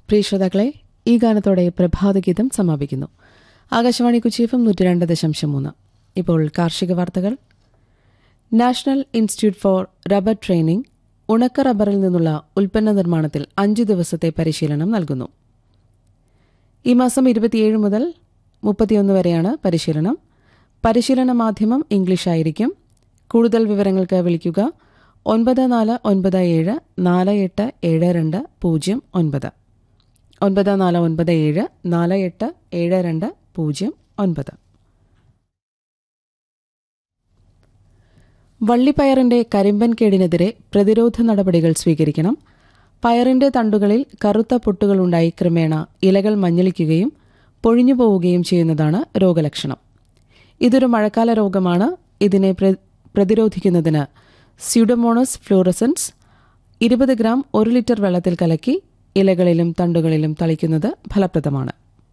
പ്രിയ ശ്രോതാക്കളെ ഈ ഗാനത്തോടെ പ്രഭാതഗീതം സമാപിക്കുന്നു ആകാശവാണി കുച്ചീഫം നൂറ്റി രണ്ട് ദശാംശം മൂന്ന് ഇപ്പോൾ കാർഷിക വാർത്തകൾ national institute for rubber training ഉണക്ക റബ്ബറിൽ നിന്നുള്ള ഉൽപ്പന്ന നിർമ്മാണത്തിൽ അഞ്ച് ദിവസത്തെ പരിശീലനം നൽകുന്നു ഈ മാസം ഇരുപത്തിയേഴ് മുതൽ മുപ്പത്തിയൊന്ന് വരെയാണ് പരിശീലനം പരിശീലന മാധ്യമം ഇംഗ്ലീഷായിരിക്കും കൂടുതൽ വിവരങ്ങൾക്ക് വിളിക്കുക ഒൻപത് നാല് ഒൻപത് ഏഴ് നാല് എട്ട് ഏഴ് രണ്ട് പൂജ്യം ഒൻപത് ഒൻപത് നാല് ഒൻപത് ഏഴ് നാല് എട്ട് ഏഴ് രണ്ട് പൂജ്യം ഒൻപത് വള്ളിപ്പയറിന്റെ കരിമ്പൻ കേടിനെതിരെ പ്രതിരോധ നടപടികൾ സ്വീകരിക്കണം പയറിന്റെ തണ്ടുകളിൽ കറുത്ത പൊട്ടുകളുണ്ടായി ക്രമേണ ഇലകൾ മഞ്ഞളിക്കുകയും പൊഴിഞ്ഞുപോവുകയും ചെയ്യുന്നതാണ് രോഗലക്ഷണം ഇതൊരു മഴക്കാല രോഗമാണ് ഇതിനെ പ്ര- പ്രതിരോധിക്കുന്നതിന് സ്യൂഡോമോണസ് ഫ്ലൂറസൻസ് ഇരുപത് ഗ്രാം ഒരു ലിറ്റർ വെള്ളത്തിൽ കലക്കി ഇലകളിലും തണ്ടുകളിലും തളിക്കുന്നത് ഫലപ്രദമാണ്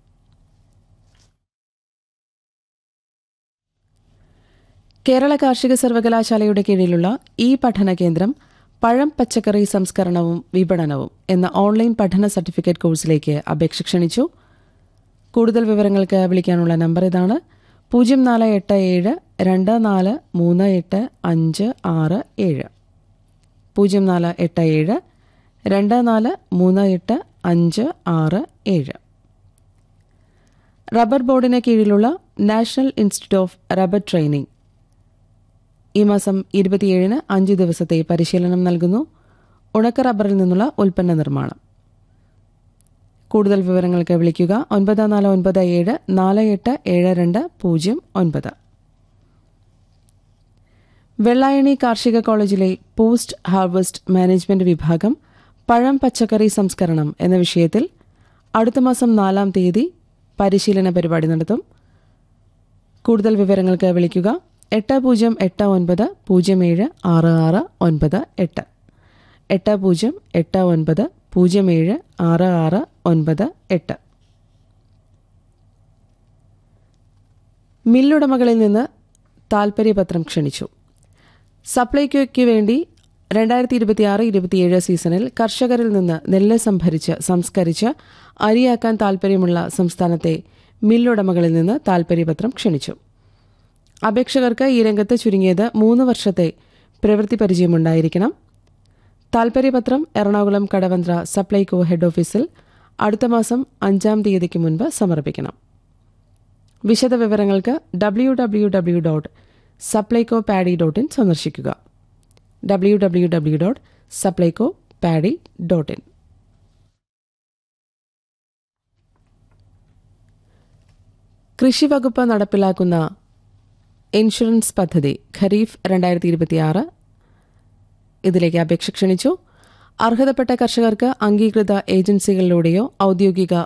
കേരള കാർഷിക സർവകലാശാലയുടെ കീഴിലുള്ള ഈ പഠന കേന്ദ്രം പഴം പച്ചക്കറി സംസ്കരണവും വിപണനവും എന്ന ഓൺലൈൻ പഠന സർട്ടിഫിക്കറ്റ് കോഴ്സിലേക്ക് അപേക്ഷ ക്ഷണിച്ചു കൂടുതൽ വിവരങ്ങൾക്ക് വിളിക്കാനുള്ള നമ്പർ ഇതാണ് പൂജ്യം നാല് എട്ട് ഏഴ് രണ്ട് നാല് മൂന്ന് എട്ട് അഞ്ച് ആറ് ഏഴ് പൂജ്യം നാല് എട്ട് ഏഴ് രണ്ട് നാല് മൂന്ന് എട്ട് അഞ്ച് ആറ് ഏഴ് റബ്ബർ ബോർഡിന് കീഴിലുള്ള national institute of rubber training ഈ മാസം ഇരുപത്തിയേഴിന് അഞ്ച് ദിവസത്തെ പരിശീലനം നൽകുന്നു ഉണക്ക റബ്ബറിൽ നിന്നുള്ള ഉൽപ്പന്ന നിർമ്മാണം കൂടുതൽ വിവരങ്ങൾക്ക് വിളിക്കുക ഒൻപത് നാല് ഒൻപത് ഏഴ് നാല് എട്ട് ഏഴ് രണ്ട് പൂജ്യം ഒൻപത് വെള്ളായണി കാർഷിക കോളേജിലെ പോസ്റ്റ് ഹാർവസ്റ്റ് മാനേജ്മെന്റ് വിഭാഗം പഴം പച്ചക്കറി സംസ്കരണം എന്ന വിഷയത്തിൽ അടുത്ത മാസം നാലാം തീയതി പരിശീലന പരിപാടി നടത്തും കൂടുതൽ വിവരങ്ങൾക്ക് വിളിക്കുക എട്ട് പൂജ്യം എട്ട് ഒൻപത് പൂജ്യം ഏഴ് ആറ് ആറ് ഒൻപത് എട്ട് എട്ട് പൂജ്യം എട്ട് ഒൻപത് പൂജ്യം ഏഴ് ആറ് ആറ് ഒൻപത് എട്ട് മില്ലുടമകളിൽ നിന്ന് താൽപര്യപത്രം ക്ഷണിച്ചു സപ്ലൈകോയ്ക്ക് വേണ്ടി രണ്ടായിരത്തി ഇരുപത്തിയാറ് ഇരുപത്തിയേഴ് സീസണിൽ കർഷകരിൽ നിന്ന് നെല്ല് സംഭരിച്ച് സംസ്കരിച്ച് അരിയാക്കാൻ താൽപര്യമുള്ള സംസ്ഥാനത്തെ മില്ലുടമകളിൽ നിന്ന് താൽപര്യപത്രം ക്ഷണിച്ചു അപേക്ഷകർക്ക് ഈ രംഗത്ത് ചുരുങ്ങിയത് മൂന്ന് വർഷത്തെ പ്രവൃത്തി പരിചയമുണ്ടായിരിക്കണം താൽപര്യപത്രം എറണാകുളം കടവന്ത്ര സപ്ലൈകോ ഹെഡ് ഓഫീസിൽ അടുത്ത മാസം അഞ്ചാം തീയതിക്ക് മുൻപ് സമർപ്പിക്കണം വിശദ വിവരങ്ങൾക്ക് W W W dot Supplyco paddy dot in സന്ദർശിക്കുക W W W dot Supplyco paddy dot in കൃഷി വകുപ്പ് നടപ്പിലാക്കുന്ന ഇൻഷുറൻസ് പദ്ധതി ഖരീഫ് രണ്ടായിരത്തി ഇരുപത്തിയാറ് ഇതിലേക്ക് അപേക്ഷ ക്ഷണിച്ചു അർഹതപ്പെട്ട കർഷകർക്ക് അംഗീകൃത ഏജൻസികളിലൂടെയോ ഔദ്യോഗിക